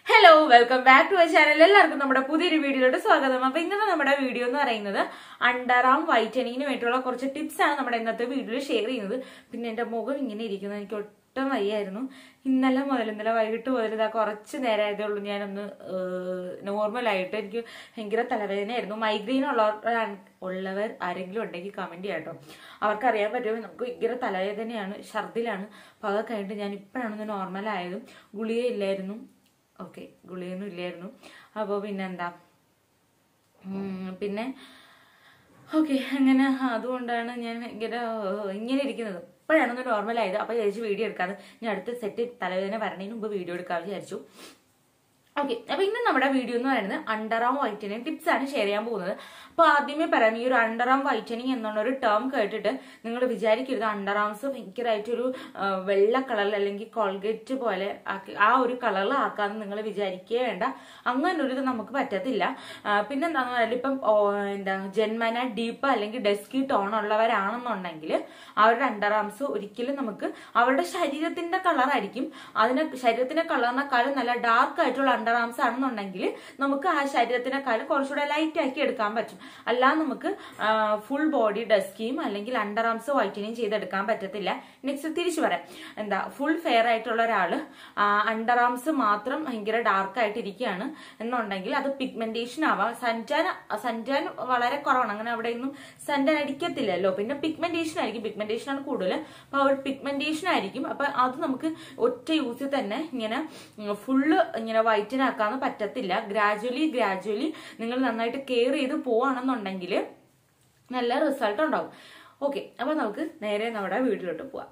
hello welcome back to channel എല്ലാവർക്കും നമ്മുടെ പുതിയൊരു വീഡിയോയിലോട്ട് സ്വാഗതം അപ്പൊ ഇന്നത്തെ നമ്മുടെ വീഡിയോ എന്ന് പറയുന്നത് അണ്ടർ ആം വൈറ്റനിങ്ങിന് വേണ്ടിയുള്ള കുറച്ച് ടിപ്സ് ആണ് നമ്മുടെ ഇന്നത്തെ വീഡിയോയിൽ ഷെയർ ചെയ്യുന്നത് പിന്നെ എന്റെ മുഖം ഇങ്ങനെ ഇരിക്കുന്നത് എനിക്ക് ഒട്ടും വയ്യായിരുന്നു ഇന്നലെ മുതൽ ഇന്നലെ വൈകിട്ട് മുതൽ ഇതാ കുറച്ച് നേരമായതേ ഉള്ളൂ ഞാനൊന്ന് നോർമലായിട്ട് എനിക്ക് ഭയങ്കര തലവേദനയായിരുന്നു മൈഗ്രെയിൻ ഉള്ളവർ ഉള്ളവർ ആരെങ്കിലും ഉണ്ടെങ്കിൽ കമന്റ് ചെയ്യാം കേട്ടോ അവർക്കറിയാൻ പറ്റുമോ നമുക്ക് ഭയങ്കര തലവേദനയാണ് ഛർദിലാണ് അപ്പോൾ അതൊക്കെ കഴിഞ്ഞിട്ട് ഞാൻ ഇപ്പോഴാണ് നോർമലായതും ഗുളിക ഇല്ലായിരുന്നു ഓക്കെ ഗുളിയൊന്നും ഇല്ലായിരുന്നു അപ്പോൾ പിന്നെന്താ ഉം, പിന്നെ ഓക്കെ അങ്ങനെ അതുകൊണ്ടാണ് ഞാൻ ഭയങ്കര ഏഹ്, ഇങ്ങനെ ഇരിക്കുന്നത് ഇപ്പോഴാണ് ഒന്ന് നോർമൽ ആയത് അപ്പോൾ വിചാരിച്ചു വീഡിയോ എടുക്കാതെ ഞാൻ അടുത്ത സെറ്റ് തലവേദന വരണതിന് മുമ്പ് വീഡിയോ എടുക്കാമെന്ന് വിചാരിച്ചു ഓക്കെ അപ്പൊ ഇന്ന് നമ്മുടെ വീഡിയോ എന്ന് പറയുന്നത് അണ്ടർ ആം വൈറ്റനിങ് ടിപ്സ് ആണ് ഷെയർ ചെയ്യാൻ പോകുന്നത് അപ്പൊ ആദ്യമേ പറയാം ഈ ഒരു അണ്ടർ ആം വൈറ്റനിങ് എന്നുള്ള ഒരു ടേം കേട്ടിട്ട് നിങ്ങൾ വിചാരിക്കരുത് അണ്ടർ ആംസ് ഭയങ്കരമായിട്ടൊരു ആ, വെള്ള കളറിൽ അല്ലെങ്കിൽ കോൾഗേറ്റ് പോലെ ആക്കി ആ ഒരു കളറിൽ ആക്കാന്ന് നിങ്ങൾ വിചാരിക്കേ വേണ്ട അങ്ങനെ ഒരു ഇത് നമുക്ക് പറ്റത്തില്ല ആ, പിന്നെന്താന്ന് പറഞ്ഞാൽ ഇപ്പം ഓ, എന്താ ജന്മന ഡീപ്പ് അല്ലെങ്കിൽ ഡെസ്കി ടോൺ ഉള്ളവരാണെന്നുണ്ടെങ്കിൽ അവരുടെ അണ്ടർ ആംസ് ഒരിക്കലും നമുക്ക് അവരുടെ ശരീരത്തിന്റെ കളറായിരിക്കും അതിന് ശരീരത്തിന്റെ കളറിനെക്കാളും നല്ല ഡാർക്ക് ആയിട്ടുള്ള അണ്ടർ ആംസ് ആണെന്നുണ്ടെങ്കിൽ നമുക്ക് ആ ശരീരത്തിനെക്കാളും കുറച്ചുകൂടെ ലൈറ്റ് ആക്കി എടുക്കാൻ പറ്റും അല്ലാതെ നമുക്ക് ഫുൾ ബോഡി ഡസ്കിയും അല്ലെങ്കിൽ അണ്ടർ ആംസ് വൈറ്റനിങ് ചെയ്തെടുക്കാൻ പറ്റത്തില്ല നെക്സ്റ്റ് തിരിച്ചു പറയാം എന്താ ഫുൾ ഫെയർ ആയിട്ടുള്ള ഒരാള് അണ്ടർ ആംസ് മാത്രം ഭയങ്കര ഡാർക്ക് ആയിട്ട് ഇരിക്കുകയാണ് എന്നുണ്ടെങ്കിൽ അത് പിഗ്മെന്റേഷൻ ആവാം സൻറ്റാൻ സൻറ്റാൻ വളരെ കുറവാണ് അങ്ങനെ അവിടെ ഒന്നും സൻറ്റാൻ അടിക്കത്തില്ലല്ലോ പിന്നെ പിഗ്മെന്റേഷൻ ആയിരിക്കും പിഗ്മെന്റേഷൻ ആണ് കൂടുതൽ അപ്പൊ അവർ പിഗ്മെന്റേഷൻ ആയിരിക്കും അപ്പൊ അത് നമുക്ക് ഒറ്റ യൂസിൽ തന്നെ ഇങ്ങനെ ഫുള്ള് ഇങ്ങനെ വൈറ്റൻ ആക്കാന്ന് പറ്റത്തില്ല ഗ്രാജുവലി ഗ്രാജുവലി നിങ്ങൾ നന്നായിട്ട് കെയർ ചെയ്ത് പോവാണെന്നുണ്ടെങ്കിൽ നല്ല റിസൾട്ട് ഉണ്ടാവും ഓക്കെ അപ്പൊ നമുക്ക് നേരെ നമ്മുടെ വീട്ടിലോട്ട് പോവാം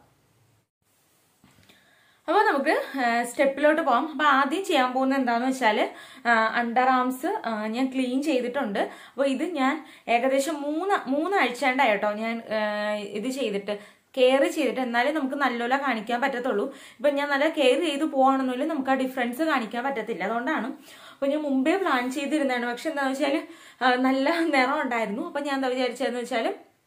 അപ്പൊ നമുക്ക് സ്റ്റെപ്പിലോട്ട് പോവാം അപ്പൊ ആദ്യം ചെയ്യാൻ പോകുന്നത് എന്താന്ന് വെച്ചാല് അണ്ടർ ആംസ് ഞാൻ ക്ലീൻ ചെയ്തിട്ടുണ്ട് അപ്പൊ ഇത് ഞാൻ ഏകദേശം മൂന്ന് മൂന്നാഴ്ച ഉണ്ടായിട്ടോ ഞാൻ ആ, ഇത് ചെയ്തിട്ട് കെയർ ചെയ്തിട്ട് എന്നാലേ നമുക്ക് നല്ലോല കാണിക്കാൻ പറ്റത്തുള്ളൂ ഇപ്പൊ ഞാൻ നല്ല കെയർ ചെയ്ത് പോവാണെന്നുള്ളിൽ നമുക്ക് ആ ഡിഫറൻസ് കാണിക്കാൻ പറ്റത്തില്ല അതുകൊണ്ടാണ് അപ്പൊ ഞാൻ മുമ്പേ പ്ലാൻ ചെയ്തിരുന്നതാണ് പക്ഷെ എന്താണെന്ന് വെച്ചാൽ നല്ല നിറം ഉണ്ടായിരുന്നു അപ്പൊ ഞാൻ എന്താ വിചാരിച്ചതെന്ന് വെച്ചാൽ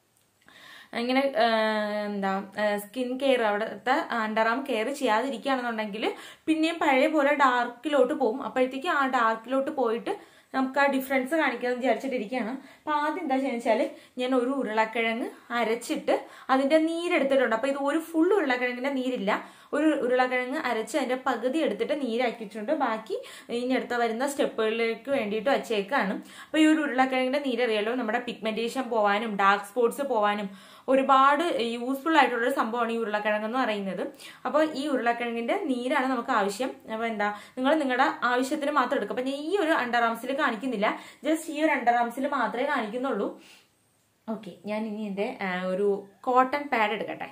ഇങ്ങനെ ആ, എന്താ സ്കിൻ കെയർ അവിടുത്തെ അണ്ടർ ആം കെയർ ചെയ്യാതിരിക്കുകയാണെന്നുണ്ടെങ്കിൽ പിന്നെയും പഴയ പോലെ ഡാർക്കിലോട്ട് പോകും അപ്പോഴത്തേക്ക് ആ ഡാർക്കിലോട്ട് പോയിട്ട് നമുക്ക് ആ ഡിഫറൻസ് കാണിക്കാമെന്ന് വിചാരിച്ചിട്ടിരിക്കുകയാണ് അപ്പൊ ആദ്യം എന്താ ചെയ്യുന്നത് വെച്ചാൽ ഞാൻ ഒരു ഉരുളക്കിഴങ്ങ് അരച്ചിട്ട് അതിന്റെ നീരെടുത്തിട്ടുണ്ട് അപ്പൊ ഇത് ഒരു ഫുൾ ഉരുളക്കിഴങ്ങിന്റെ നീരില്ല ഒരു ഉരുളക്കിഴങ്ങ് അരച്ച് അതിന്റെ പകുതി എടുത്തിട്ട് നീരാക്കിയിട്ടുണ്ട് ബാക്കി ഇനി അടുത്ത വരുന്ന സ്റ്റെപ്പുകളിലേക്ക് വേണ്ടിയിട്ട് വച്ചേക്കാണ് അപ്പൊ ഈ ഒരു ഉരുളക്കിഴങ്ങിന്റെ നീരറിയാലോ നമ്മുടെ പിഗ്മെന്റേഷൻ പോവാനും ഡാർക്ക് സ്പോട്സ് പോവാനും ഒരുപാട് യൂസ്ഫുൾ ആയിട്ടുള്ള ഒരു സംഭവമാണ് ഈ ഉരുളക്കിഴങ്ങ് എന്ന് പറയുന്നത് അപ്പോൾ ഈ ഉരുളക്കിഴങ്ങിന്റെ നീരാണ് നമുക്ക് ആവശ്യം അപ്പോൾ എന്താ നിങ്ങൾ നിങ്ങളുടെ ആവശ്യത്തിന് മാത്രം എടുക്കുക അപ്പം ഞാൻ ഈ ഒരു അണ്ടർ ആംസിൽ കാണിക്കുന്നില്ല ജസ്റ്റ് ഈ ഒരു അണ്ടർ ആംസിൽ മാത്രമേ കാണിക്കുന്നുള്ളൂ ഓക്കെ ഞാൻ ഇനി എൻ്റെ ആ, ഒരു കോട്ടൺ പാഡ് എടുക്കട്ടെ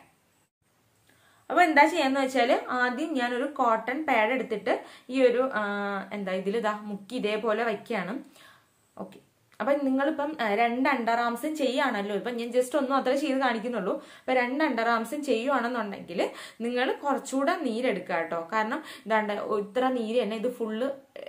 അപ്പൊ എന്താ ചെയ്യാന്ന് വെച്ചാല് ആദ്യം ഞാൻ ഒരു കോട്ടൺ പാഡ് എടുത്തിട്ട് ഈ ഒരു ആ, എന്താ ഇതിൽ ഇതാ മുക്കി ഇതേപോലെ വയ്ക്കുകയാണ് ഓക്കെ അപ്പൊ നിങ്ങളിപ്പം ആ, രണ്ട് അണ്ടർ ആംസും ചെയ്യുകയാണല്ലോ ഇപ്പൊ ഞാൻ ജസ്റ്റ് ഒന്നും അത്ര ചെയ്ത് കാണിക്കുന്നുള്ളൂ അപ്പൊ രണ്ട് അണ്ടർ ആംസും ചെയ്യുവാണെന്നുണ്ടെങ്കിൽ നിങ്ങൾ കുറച്ചുകൂടെ നീരെടുക്കുക കേട്ടോ കാരണം ഇതാണ്ട് ഇത്ര നീര് തന്നെ ഇത് ഫുള്ള്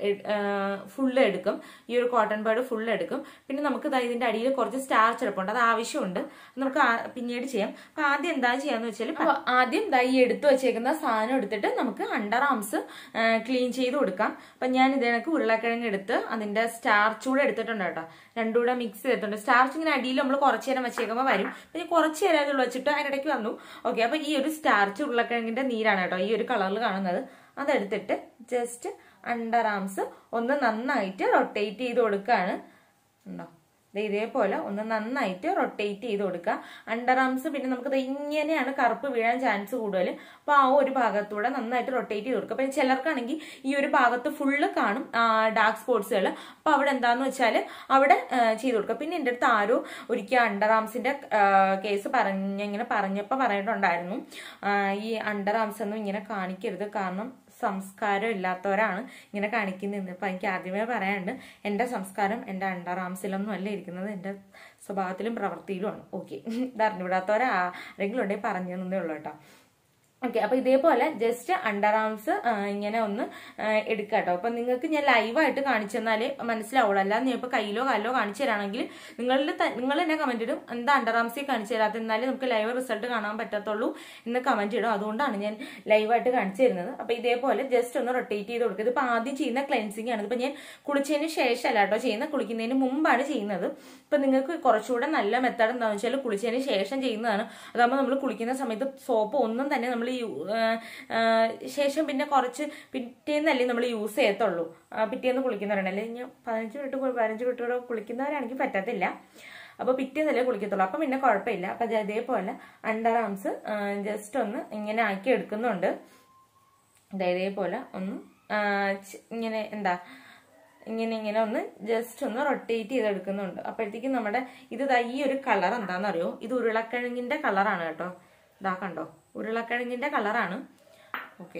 ഫുള്ള് എടുക്കും ഈ ഒരു കോട്ടൺ പാഡ് ഫുള്ള് എടുക്കും പിന്നെ നമുക്ക് ദാ ഇതിന്റെ അടിയിൽ കുറച്ച് സ്റ്റാർച്ച് എടുപ്പുണ്ട് അത് ആവശ്യമുണ്ട് അത് നമുക്ക് ആ- പിന്നീട് ചെയ്യാം അപ്പൊ ആദ്യം എന്താ ചെയ്യാന്ന് വെച്ചാൽ ആദ്യം ദാ ഈ എടുത്തു വെച്ചേക്കുന്ന സാധനം എടുത്തിട്ട് നമുക്ക് അണ്ടർ ആംസ് ക്ലീൻ ചെയ്ത് കൊടുക്കാം അപ്പൊ ഞാൻ ഇതിനൊക്കെ ഉരുളക്കിഴങ്ങ് എടുത്ത് അതിന്റെ സ്റ്റാർച്ച് കൂടെ എടുത്തിട്ടുണ്ട് കേട്ടോ രണ്ടും കൂടെ മിക്സ് ചെയ്തിട്ടുണ്ട് സ്റ്റാർച്ച് ഇങ്ങനെ അടിയിൽ നമ്മൾ കുറച്ച് നേരം വെച്ചേക്കുമ്പോൾ വരും പിന്നെ കുറച്ച് നേരം അതിൽ വെച്ചിട്ട് അതിനിടയ്ക്ക് വന്നു ഓക്കെ അപ്പൊ ഈ ഒരു സ്റ്റാർച്ച് ഉരുളക്കിഴങ്ങിന്റെ നീരാണ് കേട്ടോ ഈ ഒരു കളറിൽ കാണുന്നത് അതെടുത്തിട്ട് ജസ്റ്റ് അണ്ടർ ആംസ് ഒന്ന് നന്നായിട്ട് റൊട്ടേറ്റ് ചെയ്ത് കൊടുക്കുകയാണ് ഉണ്ടോ ദേ ഇതേപോലെ ഒന്ന് നന്നായിട്ട് റൊട്ടേറ്റ് ചെയ്ത് കൊടുക്കുക അണ്ടർ ആംസ് പിന്നെ നമുക്ക് ദേ ഇങ്ങനെയാണ് കറുപ്പ് വീഴാൻ ചാൻസ് കൂടുതൽ അപ്പൊ ആ ഒരു ഭാഗത്തൂടെ നന്നായിട്ട് റൊട്ടേറ്റ് ചെയ്ത് കൊടുക്കുക അപ്പൊ ചിലർക്കാണെങ്കിൽ ഈ ഒരു ഭാഗത്ത് ഫുള്ള് കാണും ഡാർക്ക് സ്പോട്സുകൾ അപ്പൊ അവിടെ എന്താന്ന് വെച്ചാൽ അവിടെ ആ, ചെയ്ത് കൊടുക്കുക പിന്നെ എൻ്റെ അടുത്ത് ആരോ ഒരിക്കൽ അണ്ടർ ആംസിന്റെ കേസ് പറഞ്ഞ ഇങ്ങനെ പറഞ്ഞപ്പോൾ പറഞ്ഞിട്ടുണ്ടായിരുന്നു ആ, ഈ അണ്ടർ ആംസ് ഒന്നും ഇങ്ങനെ കാണിക്കരുത് കാരണം സംസ്കാരം ഇല്ലാത്തവരാണ് ഇങ്ങനെ കാണിക്കുന്നത് അപ്പൊ എനിക്ക് ആദ്യമേ പറയാനുണ്ട് എന്റെ സംസ്കാരം എന്റെ അണ്ടർ ആംസിലൊന്നും അല്ല ഇരിക്കുന്നത് എന്റെ സ്വഭാവത്തിലും പ്രവൃത്തിയിലുമാണ് ഓക്കെ ഇത് അറിഞ്ഞുവിടാത്തവരാ ആരെങ്കിലും ഉണ്ടെങ്കിൽ പറഞ്ഞു തന്നേ ഉള്ളൂ കേട്ടോ ഓക്കെ അപ്പൊ ഇതേപോലെ ജസ്റ്റ് അണ്ടർ ആംസ് ഇങ്ങനെ ഒന്ന് ആ, എടുക്കുക കേട്ടോ അപ്പൊ നിങ്ങൾക്ക് ഞാൻ ലൈവായിട്ട് കാണിച്ചു തന്നാലേ മനസ്സിലാവുള്ളൂ അല്ലാതെ ഞാൻ ഇപ്പൊ കയ്യിലോ കാലിലോ കാണിച്ചു തരാണെങ്കിൽ നിങ്ങളുടെ ത- നിങ്ങൾ തന്നെ കമന്റ് ഇടും എന്താ അണ്ടർ ആംസിൽ കാണിച്ചു തരാത്ത എന്നാലേ നമുക്ക് ലൈവ് റിസൾട്ട് കാണാൻ പറ്റത്തുള്ളൂ എന്ന് കമന്റ് ഇടും അതുകൊണ്ടാണ് ഞാൻ ലൈവായിട്ട് കാണിച്ചു തരുന്നത് അപ്പൊ ഇതേപോലെ ജസ്റ്റ് ഒന്ന് റൊട്ടേറ്റ് ചെയ്ത് കൊടുക്കുക ഇതിപ്പോ ആദ്യം ചെയ്യുന്ന ക്ലെൻസിങ് ആണ് ഇപ്പൊ ഞാൻ കുളിച്ചതിന് ശേഷമല്ല കേട്ടോ ചെയ്യുന്നത് കുളിക്കുന്നതിന് മുമ്പാണ് ചെയ്യുന്നത് ഇപ്പൊ നിങ്ങൾക്ക് കുറച്ചുകൂടെ നല്ല മെത്തേഡ് എന്താണെന്ന് വെച്ചാൽ കുളിച്ചതിന് ശേഷം ചെയ്യുന്നതാണ് അതാകുമ്പോൾ നമ്മൾ കുളിക്കുന്ന സമയത്ത് സോപ്പ് ഒന്നും തന്നെ നമ്മൾ ശേഷം പിന്നെ കുറച്ച് പിറ്റേന്നല്ലേ നമ്മൾ യൂസ് ചെയ്യത്തുള്ളൂ ആ, പിറ്റേന്ന് കുളിക്കുന്നവരാണ് അല്ലെങ്കിൽ ഞാൻ പതിനഞ്ച് മിനിറ്റ് കു- പതിനഞ്ച് മിനിറ്റ് കൂടെ കുളിക്കുന്നവരാണെങ്കിൽ പറ്റത്തില്ല അപ്പൊ പിറ്റേന്നല്ലേ കുളിക്കത്തുള്ളൂ അപ്പൊ പിന്നെ കുഴപ്പമില്ല അപ്പൊ ദേ ഇതേപോലെ അണ്ടർ ആംസ് ജസ്റ്റ് ഒന്ന് ഇങ്ങനെ ആക്കി എടുക്കുന്നുണ്ട് ദേ ഇതേപോലെ ഒന്ന് ആ, ച്- ഇങ്ങനെ എന്താ ഇങ്ങനെ ഇങ്ങനെ ഒന്ന് ജസ്റ്റ് ഒന്ന് റൊട്ടേറ്റ് ചെയ്തെടുക്കുന്നുണ്ട് അപ്പോഴത്തേക്കും നമ്മുടെ ഇത് ദാ ഈ ഒരു കളർ എന്താണെന്നറിയോ ഇത് ഉരുളക്കിഴങ്ങിന്റെ കളറാണ് കേട്ടോ ഇതാ കണ്ടോ ഉരുളക്കിഴങ്ങിന്റെ കളറാണ് ഓക്കെ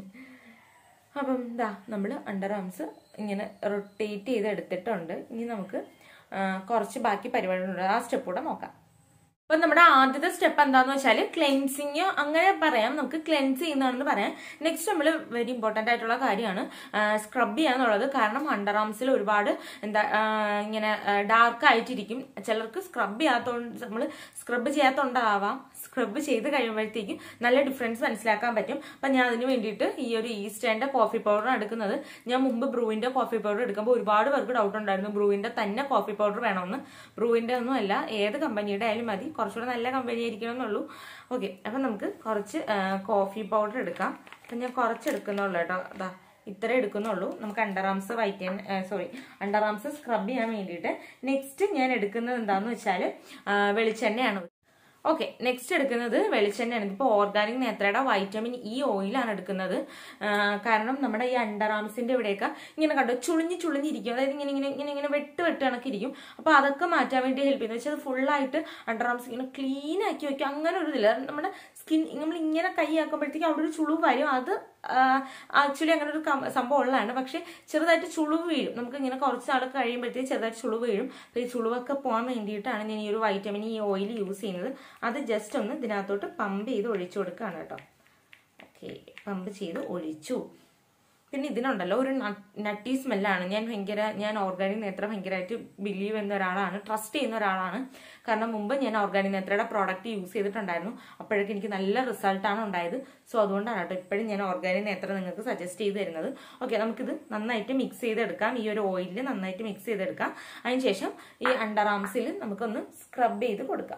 അപ്പം ഇതാ നമ്മൾ അണ്ടർ ആംസ് ഇങ്ങനെ റൊട്ടേറ്റ് ചെയ്ത് എടുത്തിട്ടുണ്ട് ഇനി നമുക്ക് ആ, കുറച്ച് ബാക്കി പരിപാടികളുണ്ട് ആ സ്റ്റെപ്പ് കൂടെ നോക്കാം അപ്പൊ നമ്മുടെ ആദ്യത്തെ സ്റ്റെപ്പ് എന്താന്ന് വെച്ചാൽ ക്ലെൻസിങ് അങ്ങനെ പറയാം നമുക്ക് ക്ലെൻസ് ചെയ്യുന്നതാണെന്ന് പറയാം നെക്സ്റ്റ് നമ്മൾ വെരി ഇമ്പോർട്ടന്റ് ആയിട്ടുള്ള കാര്യമാണ് സ്ക്രബ് ചെയ്യാന്നുള്ളത് കാരണം അണ്ടർ ആംസിൽ ഒരുപാട് എന്താ ആ, ഇങ്ങനെ ഡാർക്ക് ആയിട്ടിരിക്കും ചിലർക്ക് സ്ക്രബ് ചെയ്യാത്തോണ്ട് നമ്മൾ സ്ക്രബ് ചെയ്യാത്തോണ്ടാവാം സ്ക്രബ് ചെയ്ത് കഴിയുമ്പോഴത്തേക്കും നല്ല ഡിഫറൻസ് മനസ്സിലാക്കാൻ പറ്റും അപ്പൊ ഞാൻ അതിന് വേണ്ടിയിട്ട് ഈ ഒരു ഈസ്റ്റേന്റെ കോഫി പൗഡർ എടുക്കുന്നത് ഞാൻ മുമ്പ് ബ്രൂവിന്റെ കോഫി പൗഡർ എടുക്കുമ്പോൾ ഒരുപാട് പേർക്ക് ഡൗട്ട് ഉണ്ടായിരുന്നു ബ്രൂവിന്റെ തന്നെ കോഫി പൗഡർ വേണമെന്ന് ബ്രൂവിന്റെ ഒന്നും അല്ല ഏത് കമ്പനിയുടെ ആയാലും മതി കുറച്ചുകൂടെ നല്ല കമ്പനി ആയിരിക്കണം എന്നുള്ളൂ ഓക്കെ അപ്പൊ നമുക്ക് കുറച്ച് കോഫി പൗഡർ എടുക്കാം അപ്പൊ ഞാൻ കുറച്ച് എടുക്കുന്നുള്ളൂ കേട്ടോ അതാ ഇത്ര എടുക്കുന്നുള്ളൂ നമുക്ക് under arms whiten sorry under arms scrub ചെയ്യാൻ വേണ്ടിയിട്ട് നെക്സ്റ്റ് ഞാൻ എടുക്കുന്നത് എന്താന്ന് വെച്ചാൽ വെളിച്ചെണ്ണയാണ് ഓക്കെ നെക്സ്റ്റ് എടുക്കുന്നത് വെളിച്ചെണ്ണയാണ് ഇപ്പോൾ ഓർഗാനിക് നേത്രയുടെ വൈറ്റമിൻ ഇ ഓയിലാണ് എടുക്കുന്നത് ആ, കാരണം നമ്മുടെ ഈ അണ്ടർ ആംസിന്റെ ഇവിടെയൊക്കെ ഇങ്ങനെ കണ്ടോ ചുളിഞ്ഞ് ചുളിഞ്ഞിരിക്കും അതായത് ഇങ്ങനെ ഇങ്ങനെ ഇങ്ങനെ ഇങ്ങനെ വെട്ട് വെട്ട് കണക്കിരിക്കും അപ്പോൾ അതൊക്കെ മാറ്റാൻ വേണ്ടി ഹെൽപ്പ് ചെയ്യുന്നത് വെച്ചാൽ ഫുള്ളായിട്ട് അണ്ടർ ആംസ് ഇങ്ങനെ ക്ലീൻ ആക്കി വെക്കും അങ്ങനെ ഒരു ഇതില്ല നമ്മുടെ സ്കിൻ നമ്മൾ ഇങ്ങനെ കൈ ആക്കുമ്പോഴത്തേക്കും അവിടെ ഒരു ചുളിവ് വരും അത് ആക്ച്വലി അങ്ങനെ ഒരു കം- സംഭവം ഉള്ളതാണ് പക്ഷെ ചെറുതായിട്ട് ചുളിവ് വീഴും നമുക്ക് ഇങ്ങനെ കുറച്ച് നാൾ കഴിയുമ്പോഴത്തേക്ക് ചെറുതായിട്ട് ചുളിവ് വീഴും അപ്പോൾ ഈ ചുളിവൊക്കെ പോകാൻ വേണ്ടിയിട്ടാണ് ഞാൻ ഈ ഒരു വൈറ്റമിൻ ഈ ഓയിൽ യൂസ് ചെയ്യുന്നത് അത് ജസ്റ്റ് ഒന്ന് ഇതിനകത്തോട്ട് പമ്പ് ചെയ്ത് ഒഴിച്ചു കൊടുക്കുകയാണ് കേട്ടോ ഓക്കെ പമ്പ് ചെയ്ത് ഒഴിച്ചു പിന്നെ ഇതിനുണ്ടല്ലോ ഒരു നട്ടി സ്മെല്ലാണ് ഞാൻ ഭയങ്കര ഞാൻ ഓർഗാനിക് നേത്ര ഭയങ്കരമായിട്ട് ബിലീവ് ചെയ്യുന്ന ഒരാളാണ് ട്രസ്റ്റ് ചെയ്യുന്ന ഒരാളാണ് കാരണം മുമ്പ് ഞാൻ ഓർഗാനിക് നേത്രയുടെ പ്രോഡക്റ്റ് യൂസ് ചെയ്തിട്ടുണ്ടായിരുന്നു അപ്പോഴേക്കും എനിക്ക് നല്ല റിസൾട്ടാണ് ഉണ്ടായത് സോ അതുകൊണ്ടാണ് കേട്ടോ ഇപ്പോഴും ഞാൻ ഓർഗാനിക് നേത്ര നിങ്ങൾക്ക് സജസ്റ്റ് ചെയ്ത് തരുന്നത് ഓക്കെ നമുക്കിത് നന്നായിട്ട് മിക്സ് ചെയ്തെടുക്കാം ഈ ഒരു ഓയിലിൽ നന്നായിട്ട് മിക്സ് ചെയ്തെടുക്കാം അതിനുശേഷം ഈ അണ്ടർ ആംസിൽ നമുക്കൊന്ന് സ്ക്രബ് ചെയ്ത് കൊടുക്കാം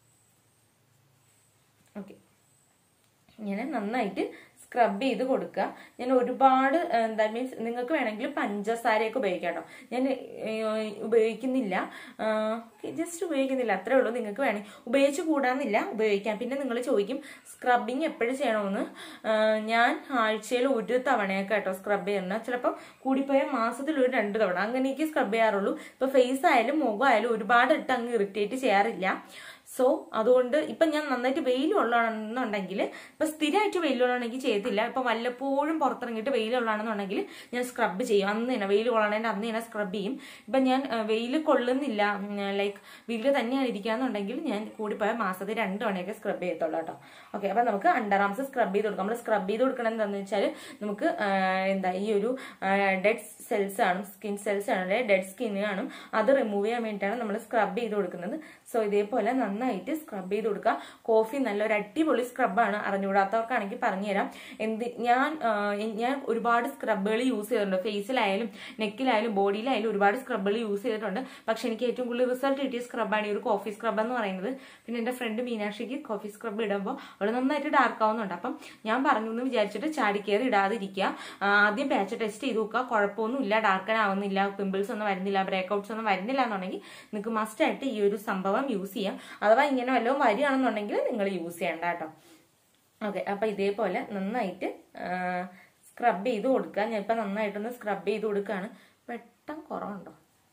ഓക്കെ ഇങ്ങനെ നന്നായിട്ട് സ്ക്രബ് ചെയ്ത് കൊടുക്കുക ഞാൻ ഒരുപാട് എന്താ മീൻസ് നിങ്ങൾക്ക് വേണമെങ്കിൽ പഞ്ചസാരയൊക്കെ ഉപയോഗിക്കാം കേട്ടോ ഞാൻ ഏഹ്, ഉപയോഗിക്കുന്നില്ല ജസ്റ്റ് ഉപയോഗിക്കുന്നില്ല അത്രേ ഉള്ളൂ നിങ്ങൾക്ക് വേണമെങ്കിൽ ഉപയോഗിച്ച് കൂടാന്നില്ല ഉപയോഗിക്കാം പിന്നെ നിങ്ങൾ ചോദിക്കും സ്ക്രബിങ് എപ്പോഴും ചെയ്യണമെന്ന് ആഹ്, ഞാൻ ആഴ്ചയിൽ ഒരു തവണയൊക്കെ കേട്ടോ സ്ക്രബ് ചെയ്യുന്നത് ചിലപ്പോൾ കൂടിപ്പോയാൽ മാസത്തിൽ ഒരു രണ്ട് തവണ അങ്ങനെയൊക്കെ സ്ക്രബ് ചെയ്യാറുള്ളൂ ഇപ്പൊ ഫേസ് ആയാലും മുഖം ആയാലും ഒരുപാട് ഇട്ട് അങ്ങ് ഇറിറ്റേറ്റ് ചെയ്യാറില്ല സോ അതുകൊണ്ട് ഇപ്പൊ ഞാൻ നന്നായിട്ട് വെയിലുള്ളതാണെന്നുണ്ടെങ്കിൽ ഇപ്പൊ സ്ഥിരമായിട്ട് വെയിലുള്ളതാണെങ്കിൽ ചെയ്യത്തില്ല ഇപ്പൊ വല്ലപ്പോഴും പുറത്തിറങ്ങിയിട്ട് വെയിലുള്ളതാണെന്നുണ്ടെങ്കിൽ ഞാൻ സ്ക്രബ് ചെയ്യും അന്ന് തന്നെ വെയിൽ കൊള്ളണേന്റെ അന്ന് തന്നെ സ്ക്രബ് ചെയ്യും ഇപ്പൊ ഞാൻ വെയിൽ കൊള്ളുന്നില്ല ലൈക്ക് വീട്ടിൽ തന്നെയാണ് ഇരിക്കാന്നുണ്ടെങ്കിൽ ഞാൻ കൂടിപ്പോയാൽ മാസത്തിൽ രണ്ട് തവണയൊക്കെ സ്ക്രബ് ചെയ്യത്തുള്ളൂ കേട്ടോ ഓക്കെ അപ്പൊ നമുക്ക് അണ്ടർ ആംസ് സ്ക്രബ് ചെയ്ത് കൊടുക്കാം നമ്മൾ സ്ക്രബ് ചെയ്ത് കൊടുക്കണം എന്താണെന്ന് വെച്ചാൽ നമുക്ക് ആ, എന്താ ഈ ഒരു ഡെഡ് സെൽസ് ആണ് സ്കിൻ സെൽസ് ആണ് ഡെഡ് സ്കിൻ കാണും അത് റിമൂവ് ചെയ്യാൻ വേണ്ടിയിട്ടാണ് നമ്മൾ സ്ക്രബ് ചെയ്ത് കൊടുക്കുന്നത് സോ ഇതേപോലെ നന്നായിട്ട് സ്ക്രബ് ചെയ്ത് കൊടുക്കുക കോഫി നല്ലൊരു അടിപൊളി സ്ക്രബാണ് അറിഞ്ഞുകൂടാത്തവർക്കാണെങ്കിൽ പറഞ്ഞുതരാം എന്ത് ഞാൻ ആ, ഞാൻ ഒരുപാട് സ്ക്രബുകൾ യൂസ് ചെയ്തിട്ടുണ്ട് ഫേസിലായാലും നെക്കിലായാലും ബോഡിയിലായാലും ഒരുപാട് സ്ക്രബുകൾ യൂസ് ചെയ്തിട്ടുണ്ട് പക്ഷെ എനിക്ക് ഏറ്റവും കൂടുതൽ റിസൾട്ട് കിട്ടിയ സ്ക്രബാണ് ഈ ഒരു കോഫി സ്ക്രബ് എന്ന് പറയുന്നത് പിന്നെ എന്റെ ഫ്രണ്ട് മീനാക്ഷിക്ക് കോഫി സ്ക്രബ് ഇടുമ്പോൾ അവൾ നന്നായിട്ട് ഡാർക്ക് ആവുന്നുണ്ട് അപ്പം ഞാൻ പറഞ്ഞു എന്ന് വിചാരിച്ചിട്ട് ചാടി കയറി ഇടാതിരിക്കുക ആ, ആദ്യം പാച്ച് ടെസ്റ്റ് ചെയ്ത് നോക്കുക കുഴപ്പമൊന്നുമില്ല ഡാർക്കൻ ആവുന്നില്ല പിമ്പിൾസ് ഒന്നും വരുന്നില്ല ബ്രേക്ക്ഔട്ട്സ് ഒന്നും വരുന്നില്ല എന്നുണ്ടെങ്കിൽ നിങ്ങൾക്ക് മസ്റ്റ് ആയിട്ട് ഈ ഒരു സംഭവം യൂസ് ചെയ്യാം അഥവാ ഇങ്ങനെ വല്ലതും വരികയാണെന്നുണ്ടെങ്കിൽ നിങ്ങൾ യൂസ് ചെയ്യണ്ട കേട്ടോ ഓക്കെ അപ്പൊ ഇതേപോലെ നന്നായിട്ട് സ്ക്രബ് ചെയ്ത് കൊടുക്കുക ഞാൻ ഇപ്പൊ നന്നായിട്ടൊന്ന് സ്ക്രബ് ചെയ്ത് കൊടുക്കുകയാണ് പെട്ടെന്ന് കുറവുണ്ടോ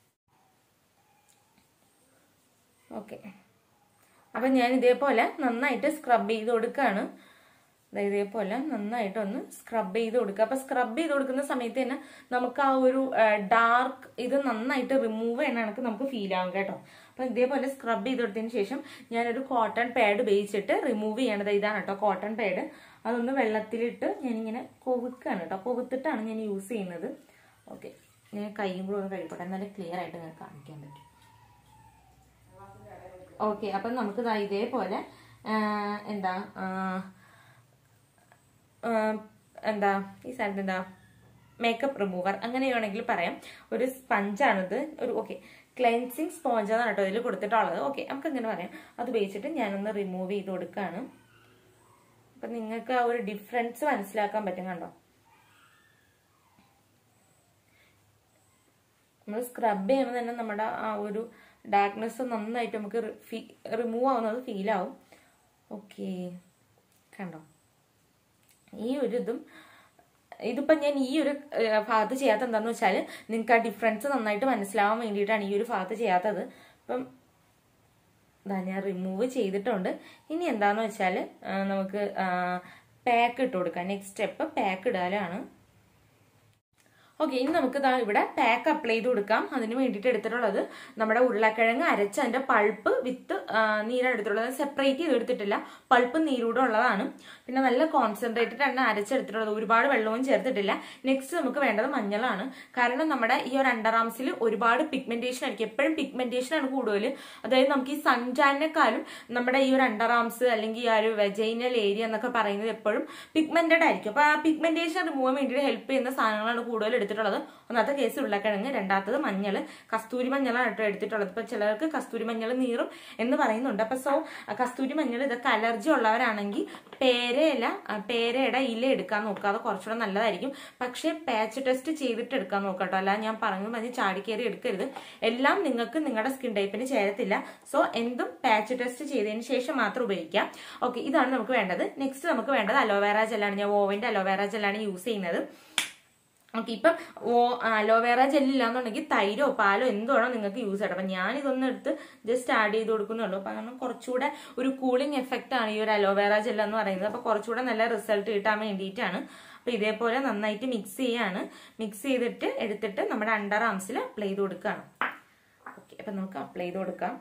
ഓക്കെ അപ്പൊ ഞാൻ ഇതേപോലെ നന്നായിട്ട് സ്ക്രബ് ചെയ്ത് കൊടുക്കുകയാണ് ദാ ഇതേപോലെ നന്നായിട്ടൊന്ന് സ്ക്രബ് ചെയ്ത് കൊടുക്കുക അപ്പൊ സ്ക്രബ് ചെയ്ത് കൊടുക്കുന്ന സമയത്ത് തന്നെ നമുക്ക് ആ ഒരു ഡാർക്ക് ഇത് നന്നായിട്ട് റിമൂവ് ചെയ്യണ കണക്ക് നമുക്ക് ഫീൽ ആവും കേട്ടോ അപ്പൊ ഇതേപോലെ സ്ക്രബ് ചെയ്ത് കൊടുത്തതിന് ശേഷം ഞാനൊരു കോട്ടൺ പാഡ് ഉപയോഗിച്ചിട്ട് റിമൂവ് ചെയ്യണത് ഇതാണ് കേട്ടോ കോട്ടൺ പാഡ് അതൊന്ന് വെള്ളത്തിലിട്ട് ഞാനിങ്ങനെ കൊവുക്കാണ് കേട്ടോ കൊവുത്തിട്ടാണ് ഞാൻ യൂസ് ചെയ്യുന്നത് ഓക്കെ ഞാൻ കൈയും കൂടെ ഒന്ന് കഴിക്കട്ടെ എന്നാലേ ക്ലിയർ ആയിട്ട് ഞാൻ കാണിക്കാൻ പറ്റും ഓക്കെ അപ്പം നമുക്ക് ദാ ഇതേപോലെ ആ, എന്താ ആ, ആ, എന്താ ഈ സാധനം എന്താ മേക്കപ്പ് റിമൂവർ അങ്ങനെ വേണമെങ്കിൽ പറയാം ഒരു സ്പഞ്ചാണിത് ഒരു ഓക്കെ ക്ലെൻസിങ് സ്പോഞ്ച് ആണ് കേട്ടോ ഇതിൽ കൊടുത്തിട്ടുള്ളത് ഓക്കെ നമുക്ക് അങ്ങനെ പറയാം അത് ഉപയോഗിച്ചിട്ട് ഞാനൊന്ന് റിമൂവ് ചെയ്ത് കൊടുക്കുകയാണ് അപ്പം നിങ്ങൾക്ക് ആ ഒരു ഡിഫറൻസ് മനസ്സിലാക്കാൻ പറ്റും കണ്ടോ നമ്മൾ സ്ക്രബ് ചെയ്യുമ്പോൾ തന്നെ നമ്മുടെ ആ ഒരു ഡാർക്ക്നെസ് നന്നായിട്ട് നമുക്ക് റിമൂവ് ആവുന്നത് ഫീൽ ആവും ഓക്കെ കണ്ടോ ഈ ഒരു ഇതും ഇതിപ്പോൾ ഞാൻ ഈ ഒരു ഏഹ്, ഭാഗത്ത് ചെയ്യാത്ത എന്താന്ന് വെച്ചാൽ നിങ്ങൾക്ക് ആ ഡിഫറൻസ് നന്നായിട്ട് മനസ്സിലാവാൻ വേണ്ടിയിട്ടാണ് ഈ ഒരു ഭാഗത്ത് ചെയ്യാത്തത് അപ്പം ഇതാ ഞാൻ റിമൂവ് ചെയ്തിട്ടുണ്ട് ഇനി എന്താന്ന് വെച്ചാൽ നമുക്ക് പാക്ക് ഇട്ട് കൊടുക്കാം നെക്സ്റ്റ് സ്റ്റെപ്പ് പാക്ക് ഇടാനാണ് ഓക്കെ ഇനി നമുക്ക് ദാ ഇവിടെ പാക്ക് അപ്ലൈ ചെയ്ത് കൊടുക്കാം അതിന് വേണ്ടിയിട്ട് എടുത്തിട്ടുള്ളത് നമ്മുടെ ഉരുളക്കിഴങ്ങ് അരച്ച് അതിന്റെ പൾപ്പ് വിത്ത് നീരാണ് എടുത്തിട്ടുള്ളത് സെപ്പറേറ്റ് ചെയ്ത് എടുത്തിട്ടില്ല പൾപ്പ് നീരൂടെ ഉള്ളതാണ് പിന്നെ നല്ല കോൺസെൻട്രേറ്റഡ് ആണ് അരച്ചെടുത്തിട്ടുള്ളത് ഒരുപാട് വെള്ളവും ചേർത്തിട്ടില്ല നെക്സ്റ്റ് നമുക്ക് വേണ്ടത് മഞ്ഞളാണ് കാരണം നമ്മുടെ ഈ ഒരു അണ്ടർ ആംസിൽ ഒരുപാട് പിഗ്മെന്റേഷൻ ആയിരിക്കും എപ്പോഴും പിഗ്മെന്റേഷൻ ആണ് കൂടുതൽ അതായത് നമുക്ക് ഈ സൺടാനിനെക്കാളും നമ്മുടെ ഈ ഒരു അണ്ടർ ആംസ് അല്ലെങ്കിൽ ഈ ഒരു വെജൈനൽ ഏരിയ എന്നൊക്കെ പറയുന്നത് എപ്പോഴും പിഗ്മെന്റഡ് ആയിരിക്കും അപ്പൊ ആ പിഗ്മെന്റേഷൻ റിമൂവ് വേണ്ടിയിട്ട് ഹെൽപ്പ് ചെയ്യുന്ന സാധനങ്ങളാണ് കൂടുതൽ എടുത്തിട്ടുള്ളത് ഒന്നാമത്തെ കേസ് ഉരുളക്കിഴങ്ങ് രണ്ടാമത്തത് മഞ്ഞൾ കസ്തൂരി മഞ്ഞളാണ് കേട്ടോ എടുത്തിട്ടുള്ളത് ഇപ്പൊ ചിലർക്ക് കസ്തൂരി മഞ്ഞൾ നീറും എന്ന് പറയുന്നുണ്ട് അപ്പൊ സോ കസ്തൂരി മഞ്ഞൾ ഇതൊക്കെ അലർജി ഉള്ളവരാണെങ്കിൽ പേരയില ആ, പേരയുടെ ഇല എടുക്കാൻ നോക്കുക അത് കുറച്ചുകൂടെ നല്ലതായിരിക്കും പക്ഷേ പാച്ച് ടെസ്റ്റ് ചെയ്തിട്ട് എടുക്കാൻ നോക്കുക കേട്ടോ അല്ലാതെ ഞാൻ പറഞ്ഞു പറഞ്ഞ് ചാടിക്കേറി എടുക്കരുത് എല്ലാം നിങ്ങൾക്ക് നിങ്ങളുടെ സ്കിൻ ടൈപ്പിന് ചേരത്തില്ല സോ എന്തും പാച്ച് ടെസ്റ്റ് ചെയ്തതിന് ശേഷം മാത്രം ഉപയോഗിക്കാം ഓക്കെ ഇതാണ് നമുക്ക് വേണ്ടത് നെക്സ്റ്റ് നമുക്ക് വേണ്ടത് അലോവേറ ജെല്ലാണ് ഞാൻ ഓവന്റെ അലോവേറ ജെല്ലാണ് യൂസ് ചെയ്യുന്നത് ഓക്കെ ഇപ്പം ഓ അലോവേറ ജെല്ലില്ലാന്നുണ്ടെങ്കിൽ തൈരോ പാലോ എന്തോ വേണോ നിങ്ങൾക്ക് യൂസ് ചെയ്യണം അപ്പം ഞാൻ ഇതൊന്നും എടുത്ത് ജസ്റ്റ് ആഡ് ചെയ്ത് കൊടുക്കുന്നുള്ളൂ അപ്പം കാരണം കുറച്ചുകൂടെ ഒരു കൂളിംഗ് എഫക്റ്റ് ആണ് ഈ ഒരു അലോവേറ ജെൽ എന്ന് പറയുന്നത് അപ്പം കുറച്ചുകൂടെ നല്ല റിസൾട്ട് കിട്ടാൻ വേണ്ടിയിട്ടാണ് അപ്പം ഇതേപോലെ നന്നായിട്ട് മിക്സ് ചെയ്യാണ് മിക്സ് ചെയ്തിട്ട് എടുത്തിട്ട് നമ്മുടെ അണ്ടർ ആംസിൽ അപ്ലൈ ചെയ്ത് കൊടുക്കുകയാണ് ഓക്കെ അപ്പം നമുക്ക് അപ്ലൈ ചെയ്ത് കൊടുക്കാം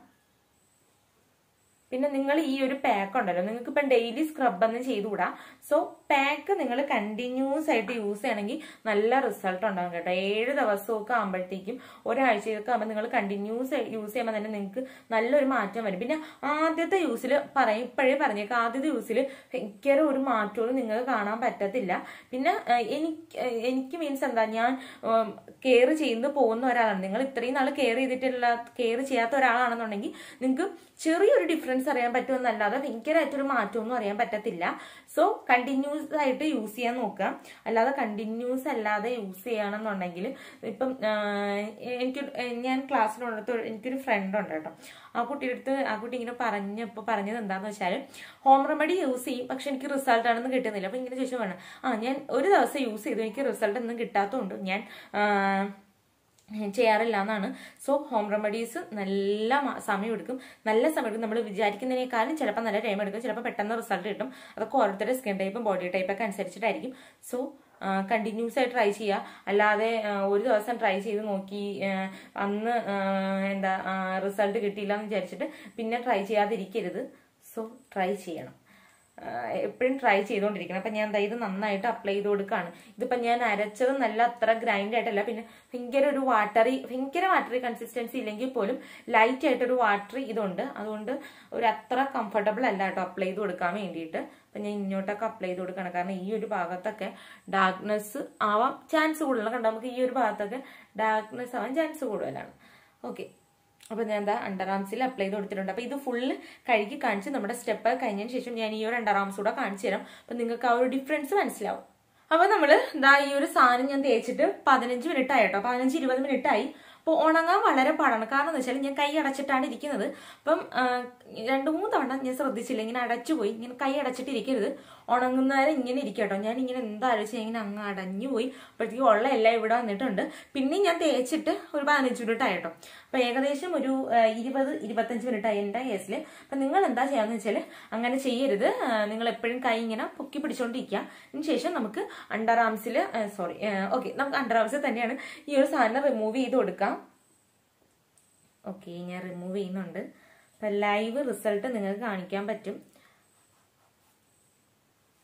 പിന്നെ നിങ്ങൾ ഈ ഒരു പാക്ക് ഉണ്ടല്ലോ നിങ്ങൾക്ക് ഇപ്പം ഡെയിലി സ്ക്രബ് ഒന്നും ചെയ്തുകൂടാ സോ പാക്ക് നിങ്ങൾ കണ്ടിന്യൂസ് ആയിട്ട് യൂസ് ചെയ്യണമെങ്കിൽ നല്ല റിസൾട്ട് ഉണ്ടാകും കേട്ടോ ഏഴ് ദിവസമൊക്കെ ആകുമ്പോഴത്തേക്കും ഒരാഴ്ചയൊക്കെ ആകുമ്പോൾ നിങ്ങൾ കണ്ടിന്യൂസ് യൂസ് ചെയ്യുമ്പോൾ തന്നെ നിങ്ങൾക്ക് നല്ലൊരു മാറ്റം വരും പിന്നെ ആദ്യത്തെ യൂസിൽ പറയും ഇപ്പോഴേ പറഞ്ഞേക്കാം ആദ്യത്തെ യൂസിൽ ഭയങ്കര ഒരു മാറ്റവും നിങ്ങൾക്ക് കാണാൻ പറ്റത്തില്ല പിന്നെ ഏഹ്, എനിക്ക് ഏഹ്, എനിക്ക് മീൻസ് എന്താ ഞാൻ കെയർ ചെയ്ത് പോകുന്ന ഒരാളാണ് നിങ്ങൾ ഇത്രയും നാൾ കെയർ ചെയ്തിട്ടുള്ള കെയർ ചെയ്യാത്ത ഒരാളാണെന്നുണ്ടെങ്കിൽ നിങ്ങൾക്ക് ചെറിയൊരു ഡിഫറൻസ് അറിയാൻ പറ്റുമെന്നല്ലാതെ ഭയങ്കരമായിട്ടൊരു മാറ്റമൊന്നും അറിയാൻ പറ്റത്തില്ല സോ കണ്ടിന്യൂസ് ആയിട്ട് യൂസ് ചെയ്യാൻ നോക്കുക അല്ലാതെ കണ്ടിന്യൂസ് അല്ലാതെ യൂസ് ചെയ്യുകയാണെന്നുണ്ടെങ്കിൽ ഇപ്പം ആഹ്, എനിക്ക് ഞാൻ ക്ലാസ്സിലുള്ളത് എനിക്കൊരു ഫ്രണ്ട് ഉണ്ട് കേട്ടോ ആ കുട്ടിയുടെ അടുത്ത് ആ കുട്ടി ഇങ്ങനെ പറഞ്ഞപ്പോൾ പറഞ്ഞത് എന്താന്ന് വെച്ചാൽ ഹോം റെമഡി യൂസ് ചെയ്യും പക്ഷെ എനിക്ക് റിസൾട്ട് ആണെന്ന് കിട്ടുന്നില്ല അപ്പൊ ഇങ്ങനെ ചോദിച്ചു വേണം ആ ഞാൻ ഒരു ദിവസം യൂസ് ചെയ്തു എനിക്ക് റിസൾട്ട് ഒന്നും കിട്ടാത്തതുകൊണ്ട് ഞാൻ ആഹ്, ചെയ്യാറില്ല എന്നാണ് സോ ഹോം റെമഡീസ് നല്ല മ- സമയം എടുക്കും നല്ല സമയം എടുക്കും നമ്മൾ വിചാരിക്കുന്നതിനേക്കാളും ചിലപ്പോൾ നല്ല ടൈം എടുക്കും ചിലപ്പോൾ പെട്ടെന്ന് റിസൾട്ട് കിട്ടും അതൊക്കെ ഓരോരുത്തരുടെ സ്കിൻ ടൈപ്പും ബോഡി ടൈപ്പൊക്കെ അനുസരിച്ചിട്ടായിരിക്കും സോ കണ്ടിന്യൂസ് ആയി ട്രൈ ചെയ്യുക അല്ലാതെ ആ, ഒരു ദിവസം ട്രൈ ചെയ്ത് നോക്കി ആ, അന്ന് ആ, എന്താ റിസൾട്ട് കിട്ടിയില്ല എന്ന് വിചാരിച്ചിട്ട് പിന്നെ ട്രൈ ചെയ്യാതിരിക്കരുത് സോ ട്രൈ ചെയ്യണം എപ്പോഴും ട്രൈ ചെയ്തുകൊണ്ടിരിക്കണം അപ്പം ഞാൻ ദാ ഇത് നന്നായിട്ട് അപ്ലൈ ചെയ്ത് കൊടുക്കുകയാണ് ഇതിപ്പം ഞാൻ അരച്ചത് നല്ല അത്ര ഗ്രൈൻഡ് ആയിട്ടല്ല പിന്നെ ഭയങ്കര ഒരു വാട്ടറി ഭയങ്കര വാട്ടറി കൺസിസ്റ്റൻസി ഇല്ലെങ്കിൽ പോലും ലൈറ്റ് ആയിട്ടൊരു വാട്ടറി ഇതുണ്ട് അതുകൊണ്ട് ഒരു അത്ര കംഫർട്ടബിൾ അല്ല കേട്ടോ അപ്ലൈ ചെയ്ത് കൊടുക്കാൻ വേണ്ടിയിട്ട് അപ്പം ഞാൻ ഇങ്ങോട്ടൊക്കെ അപ്ലൈ ചെയ്ത് കൊടുക്കണം കാരണം ഈ ഒരു ഭാഗത്തൊക്കെ ഡാർക്ക്നെസ് ആവാൻ ചാൻസ് കൂടുതലാണ് കണ്ടോ നമുക്ക് ഈ ഒരു ഭാഗത്തൊക്കെ ഡാർക്ക്നെസ് ആവാൻ ചാൻസ് കൂടുതലാണ് ഓക്കെ അപ്പൊ ഞാൻ എന്താ അണ്ടർ ആംസിൽ അപ്ലൈ ചെയ്ത് കൊടുത്തിട്ടുണ്ട് അപ്പൊ ഇത് ഫുള്ള് കഴുകി കാണിച്ച് നമ്മുടെ സ്റ്റെപ്പ് കഴിഞ്ഞതിന് ശേഷം ഞാൻ ഈ ഒരു അണ്ടർ ആംസ് കൂടെ കാണിച്ചു തരാം അപ്പൊ നിങ്ങൾക്ക് ആ ഒരു ഡിഫറൻസ് മനസ്സിലാവും അപ്പൊ നമ്മള് ഇതാ ഈ ഒരു സാധനം ഞാൻ തേച്ചിട്ട് പതിനഞ്ച് മിനിറ്റ് ആയി കേട്ടോ പതിനഞ്ച് ഇരുപത് മിനിറ്റ് ആയി അപ്പോൾ ഉണങ്ങാൻ വളരെ പാടാണ് കാരണം എന്ന് വെച്ചാൽ ഞാൻ കൈ അടച്ചിട്ടാണ് ഇരിക്കുന്നത് അപ്പം ആ, രണ്ട് മൂന്ന് തവണ ഞാൻ ശ്രദ്ധിച്ചില്ല ഇങ്ങനെ അടച്ചുപോയി ഇങ്ങനെ കൈ അടച്ചിട്ടിരിക്കരുത് ഉണങ്ങുന്നവരെ ഇങ്ങനെ ഇരിക്കും കേട്ടോ ഞാൻ ഇങ്ങനെ എന്താ ആലോചിച്ച് ഇങ്ങനെ അങ്ങ് അടഞ്ഞു പോയി അപ്പോഴത്തേക്ക് ഉള്ള എല്ലാം ഇവിടെ വന്നിട്ടുണ്ട് പിന്നെയും ഞാൻ തേച്ചിട്ട് ഒരു പതിനഞ്ച് മിനിറ്റ് ആയി കേട്ടോ അപ്പൊ ഏകദേശം ഒരു ആ, ഇരുപത് ഇരുപത്തഞ്ച് മിനിറ്റ് ആയി എൻ്റെ കേസിൽ അപ്പൊ നിങ്ങൾ എന്താ ചെയ്യാന്ന് വെച്ചാൽ അങ്ങനെ ചെയ്യരുത് ആ, നിങ്ങൾ എപ്പോഴും കൈ ഇങ്ങനെ പൊക്കി പിടിച്ചോണ്ടിരിക്കുക അതിന് ശേഷം നമുക്ക് അണ്ടർ ആംസിൽ സോറി ഓക്കെ നമുക്ക് അണ്ടർ ആംസിൽ തന്നെയാണ് ഈ ഒരു സാധനം റിമൂവ് ചെയ്ത് കൊടുക്കാം ഓക്കെ ഞാൻ റിമൂവ് ചെയ്യുന്നുണ്ട് അപ്പൊ ലൈവ് റിസൾട്ട് നിങ്ങൾക്ക് കാണിക്കാൻ പറ്റും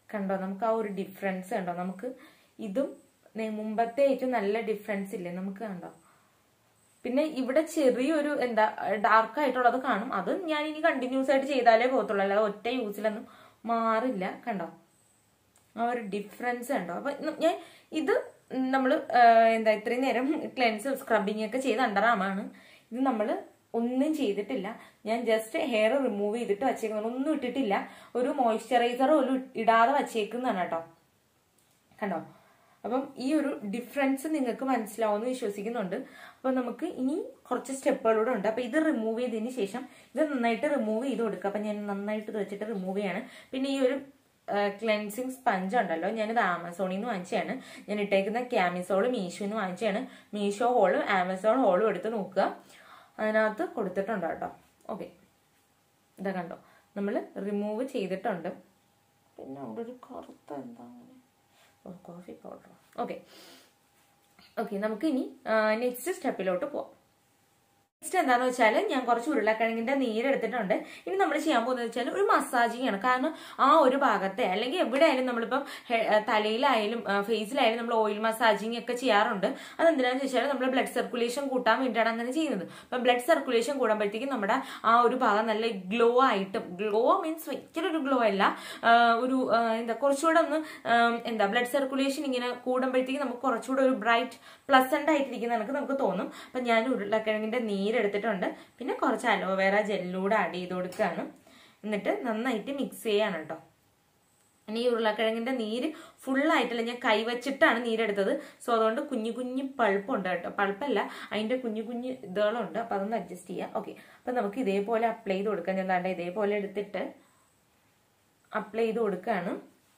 കണ്ടോ നമുക്ക് ആ ഒരു ഡിഫറൻസ് കണ്ടോ നമുക്ക് ഇതും നേ- മുമ്പത്തെ ഏറ്റവും നല്ല ഡിഫറൻസ് ഇല്ലേ നമുക്ക് കണ്ടോ പിന്നെ ഇവിടെ ചെറിയൊരു എന്താ ഡാർക്ക് ആയിട്ടുള്ളത് കാണും അത് ഞാൻ ഇനി കണ്ടിന്യൂസ് ആയിട്ട് ചെയ്താലേ പോകത്തുള്ളൂ അല്ലാതെ ഒറ്റ യൂസിലൊന്നും മാറില്ല കണ്ടോ ആ ഒരു ഡിഫറൻസ് ഉണ്ടോ അപ്പൊ ന- ഞാൻ ഇത് നമ്മൾ എന്താ ഇത്രയും നേരം ക്ലെൻസ് സ്ക്രബിങ് ഒക്കെ ചെയ്ത് അണ്ടറാമാണ് ഇത് നമ്മൾ ഒന്നും ചെയ്തിട്ടില്ല ഞാൻ ജസ്റ്റ് ഹെയർ റിമൂവ് ചെയ്തിട്ട് വച്ചേക്കുന്നത് ഒന്നും ഇട്ടിട്ടില്ല ഒരു മോയ്സ്ചറൈസർ പോലും ഇടാതെ വച്ചേക്കുന്നതാണ് കേട്ടോ കണ്ടോ അപ്പം ഈ ഒരു ഡിഫറൻസ് നിങ്ങൾക്ക് മനസ്സിലാവുമെന്ന് വിശ്വസിക്കുന്നുണ്ട് അപ്പം നമുക്ക് ഇനി കുറച്ച് സ്റ്റെപ്പുകളൂടെ ഉണ്ട് അപ്പം ഇത് റിമൂവ് ചെയ്തതിന് ശേഷം ഇത് നന്നായിട്ട് റിമൂവ് ചെയ്ത് കൊടുക്കുക അപ്പം ഞാൻ നന്നായിട്ട് ഇത് വെച്ചിട്ട് റിമൂവ് ചെയ്യാണ് പിന്നെ ഈ ഒരു ക്ലെൻസിങ് സ്പഞ്ച് ഉണ്ടല്ലോ ഞാനിത് ആമസോണിൽ നിന്ന് വാങ്ങിച്ചതാണ് ഞാൻ ഇട്ടേക്കുന്ന ക്യാമിസോള് മീഷോയിൽ നിന്ന് വാങ്ങിച്ചതാണ് മീഷോ ഹോളും ആമസോൺ ഹോളും എടുത്ത് നോക്കുക അതിനകത്ത് കൊടുത്തിട്ടുണ്ട് കേട്ടോ ഓക്കെ ഇതാ കണ്ടോ നമ്മൾ റിമൂവ് ചെയ്തിട്ടുണ്ട് പിന്നെ അവിടെ ഒരു കറുത്ത എന്താ അങ്ങനെ ഓ കോഫി പൗഡർ ഓക്കെ ഓക്കെ നമുക്ക് ഇനി നെക്സ്റ്റ് സ്റ്റെപ്പിലോട്ട് പോവാം നെക്സ്റ്റ് എന്താന്ന് വെച്ചാൽ ഞാൻ കുറച്ച് ഉരുളക്കിഴങ്ങിന്റെ നീരെടുത്തിട്ടുണ്ട് ഇനി നമ്മൾ ചെയ്യാൻ പോകുന്നത് വെച്ചാൽ ഒരു മസാജിങ് ആണ് കാരണം ആ ഒരു ഭാഗത്തെ അല്ലെങ്കിൽ എവിടെയായാലും നമ്മളിപ്പം ഹെ- തലയിലായാലും ഫേസിലായാലും നമ്മൾ ഓയിൽ മസാജിങ് ഒക്കെ ചെയ്യാറുണ്ട് അതെന്തിനാന്ന് വെച്ചാൽ നമ്മൾ ബ്ലഡ് സർക്കുലേഷൻ കൂട്ടാൻ വേണ്ടിയിട്ടാണ് അങ്ങനെ ചെയ്യുന്നത് അപ്പം ബ്ലഡ് സർക്കുലേഷൻ കൂടുമ്പോഴത്തേക്കും നമ്മുടെ ആ ഒരു ഭാഗം നല്ല ഗ്ലോ ആയിട്ടും ഗ്ലോ മീൻസ് ഭയങ്കര ഒരു ഗ്ലോ അല്ല ആ, ഒരു ആ, എന്താ കുറച്ചുകൂടെ ഒന്ന് ആ, എന്താ ബ്ലഡ് സർക്കുലേഷൻ ഇങ്ങനെ കൂടുമ്പോഴത്തേക്കും നമുക്ക് കുറച്ചുകൂടെ ഒരു ബ്രൈറ്റ് പ്ലസന്റ് ആയിട്ടിരിക്കുന്ന കണക്ക് നമുക്ക് തോന്നും അപ്പം ഞാൻ ഉരുളക്കിഴങ്ങിന്റെ നീരെടുത്തിട്ടുണ്ട് പിന്നെ കുറച്ച് അലോവേറ ജെല്ലൂടെ ആഡ് ചെയ്ത് കൊടുക്കുകയാണ് എന്നിട്ട് നന്നായിട്ട് മിക്സ് ചെയ്യാണ് കേട്ടോ ഇനി ഈ ഉരുളക്കിഴങ്ങിന്റെ നീര് ഫുള്ളായിട്ടല്ല ഞാൻ കൈവച്ചിട്ടാണ് നീരെടുത്തത് സോ അതുകൊണ്ട് കുഞ്ഞു കുഞ്ഞു പൾപ്പുണ്ട് കേട്ടോ പൾപ്പല്ല അതിന്റെ കുഞ്ഞു കുഞ്ഞു ഇതുകളുണ്ട് അപ്പൊ അതൊന്ന് അഡ്ജസ്റ്റ് ചെയ്യാം ഓക്കെ അപ്പൊ നമുക്ക് ഇതേപോലെ അപ്ലൈ ചെയ്ത് കൊടുക്കാം ഞാൻ ദാണ്ടെ ഇതേപോലെ എടുത്തിട്ട് അപ്ലൈ ചെയ്ത് കൊടുക്കുകയാണ്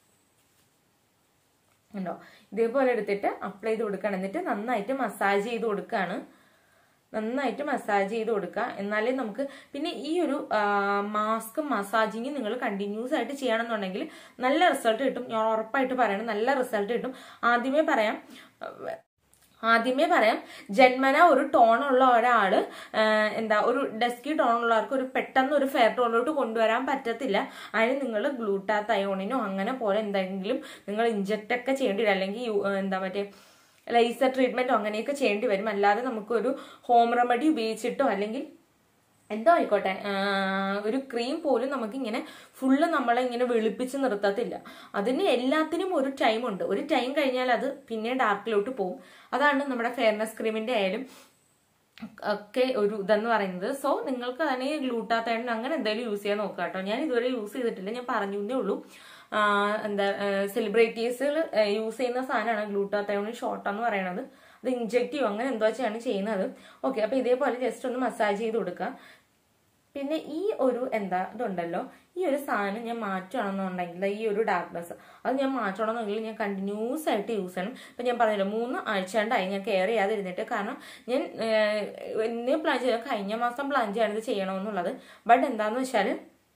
ഉണ്ടോ ഇതേപോലെ എടുത്തിട്ട് അപ്ലൈ ചെയ്ത് കൊടുക്കണം എന്നിട്ട് നന്നായിട്ട് മസാജ് ചെയ്ത് കൊടുക്കുകയാണ് നന്നായിട്ട് മസാജ് ചെയ്ത് കൊടുക്കുക എന്നാലേ നമുക്ക് പിന്നെ ഈ ഒരു മാസ്ക് മസാജിങ് നിങ്ങൾ കണ്ടിന്യൂസ് ആയിട്ട് ചെയ്യണമെന്നുണ്ടെങ്കിൽ നല്ല റിസൾട്ട് കിട്ടും ഞാൻ ഉറപ്പായിട്ട് പറയണം നല്ല റിസൾട്ട് കിട്ടും ആദ്യമേ പറയാം ആദ്യമേ പറയാം ജന്മന ഒരു ടോണുള്ള ഒരാള് ആ, എന്താ ഒരു ഡെസ്കി ടോണുള്ളവർക്ക് ഒരു പെട്ടെന്ന് ഒരു ഫെയർ ടോണിലോട്ട് കൊണ്ടുവരാൻ പറ്റത്തില്ല അതിന് നിങ്ങൾ ഗ്ലൂട്ടാത്ത് അയോണിനോ അങ്ങനെ പോലെ എന്തെങ്കിലും നിങ്ങൾ ഇഞ്ചക്ട് ഒക്കെ ചെയ്യേണ്ടി വരും അല്ലെങ്കിൽ യു- എന്താ മറ്റേ ലൈസർ ട്രീറ്റ്മെന്റോ അങ്ങനെയൊക്കെ ചെയ്യേണ്ടി വരും അല്ലാതെ നമുക്കൊരു ഹോം റെമഡി ഉപയോഗിച്ചിട്ടോ അല്ലെങ്കിൽ എന്തോ ആയിക്കോട്ടെ ആ, ഒരു ക്രീം പോലും നമുക്ക് ഇങ്ങനെ ഫുള്ള് നമ്മളെ ഇങ്ങനെ വെളുപ്പിച്ച് നിർത്തത്തില്ല അതിന് എല്ലാത്തിനും ഒരു ടൈം ഉണ്ട് ഒരു ടൈം കഴിഞ്ഞാൽ അത് പിന്നെ ഡാർക്കിലോട്ട് പോകും അതാണ് നമ്മുടെ ഫെയർനെസ് ക്രീമിന്റെ ആയാലും ഒക്കെ ഒരു ഇതെന്ന് പറയുന്നത് സോ നിങ്ങൾക്ക് അതിനെ ഗ്ലൂട്ടാത്തൈൻ അങ്ങനെ എന്തായാലും യൂസ് ചെയ്യാൻ നോക്കുക കേട്ടോ ഞാൻ ഇതുവരെ യൂസ് ചെയ്തിട്ടില്ല ഞാൻ പറഞ്ഞു എന്നേ ഉള്ളൂ ആ, എന്താ സെലിബ്രിറ്റീസുകൾ യൂസ് ചെയ്യുന്ന സാധനമാണ് ഗ്ലൂട്ടാത്തൈൻ ഷോർട്ട് എന്ന് പറയുന്നത് അത് ഇഞ്ചക്ട് ചെയ്യും അങ്ങനെ എന്തോ വെച്ചാണ് ചെയ്യുന്നത് ഓക്കെ അപ്പൊ ഇതേപോലെ ജസ്റ്റ് ഒന്ന് മസാജ് ചെയ്ത് കൊടുക്കുക പിന്നെ ഈ ഒരു എന്താ ഇതുണ്ടല്ലോ ഈ ഒരു സാധനം ഞാൻ മാറ്റുകയാണെന്നുണ്ടെങ്കിൽ ഈ ഒരു ഡാർക്ക്നെസ് അത് ഞാൻ മാറ്റണമെന്നുണ്ടെങ്കിൽ ഞാൻ കണ്ടിന്യൂസ് ആയിട്ട് യൂസ് ചെയ്യണം ഇപ്പം ഞാൻ പറഞ്ഞല്ലോ മൂന്ന് ആഴ്ച കൊണ്ടായി ഞാൻ കെയർ ചെയ്യാതിരുന്നിട്ട് കാരണം ഞാൻ എന്നെ പ്ലാൻ ചെയ്ത കഴിഞ്ഞ മാസം പ്ലാൻ ചെയ്യാണ് ഇത് ചെയ്യണമെന്നുള്ളത് ബട്ട് എന്താന്ന് വെച്ചാൽ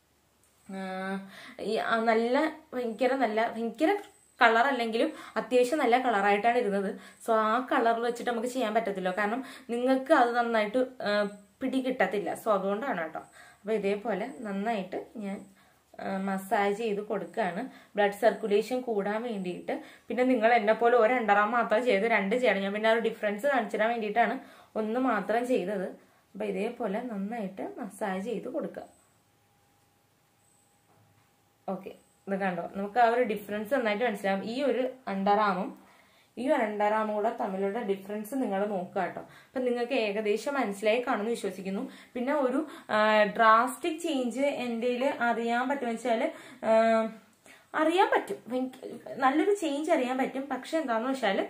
ഈ ആ നല്ല ഭയങ്കര നല്ല ഭയങ്കര കളർ അല്ലെങ്കിലും അത്യാവശ്യം നല്ല കളറായിട്ടാണ് ഇരുന്നത് സോ ആ കളറിൽ വെച്ചിട്ട് നമുക്ക് ചെയ്യാൻ പറ്റത്തില്ല കാരണം നിങ്ങൾക്ക് അത് നന്നായിട്ട് ആ, പിടി കിട്ടത്തില്ല സോ അതുകൊണ്ടാണ് കേട്ടോ അപ്പൊ ഇതേപോലെ നന്നായിട്ട് ഞാൻ മസാജ് ചെയ്ത് കൊടുക്കുകയാണ് ബ്ലഡ് സർക്കുലേഷൻ കൂടാൻ വേണ്ടിയിട്ട് പിന്നെ നിങ്ങൾ എന്നെ പോലെ ഒരു രണ്ടറാം മാത്രം ചെയ്ത് രണ്ട് ചെയ്യണം ഞാൻ പിന്നെ ആ ഒരു ഡിഫറൻസ് കാണിച്ചു തരാൻ വേണ്ടിയിട്ടാണ് ഒന്ന് മാത്രം ചെയ്തത് അപ്പൊ ഇതേപോലെ നന്നായിട്ട് മസാജ് ചെയ്ത് കൊടുക്കുക ഓക്കെ ഇത് കണ്ടോ നമുക്ക് ആ ഒരു ഡിഫറൻസ് നന്നായിട്ട് മനസ്സിലാവും ഈ ഒരു അണ്ടറാമും ഈ ഒരു അണ്ടറാമും കൂടെ തമ്മിലുള്ള ഡിഫറൻസ് നിങ്ങൾ നോക്കുക കേട്ടോ അപ്പൊ നിങ്ങൾക്ക് ഏകദേശം മനസ്സിലായി കാണുമെന്ന് വിശ്വസിക്കുന്നു പിന്നെ ഒരു ഡ്രാസ്റ്റിക് ചേഞ്ച് എൻ്റെ അറിയാൻ പറ്റുമെന്ന് വെച്ചാല് ആ, അറിയാൻ പറ്റും ഭയങ്ക- നല്ലൊരു ചേഞ്ച് അറിയാൻ പറ്റും പക്ഷെ എന്താന്ന് വെച്ചാല്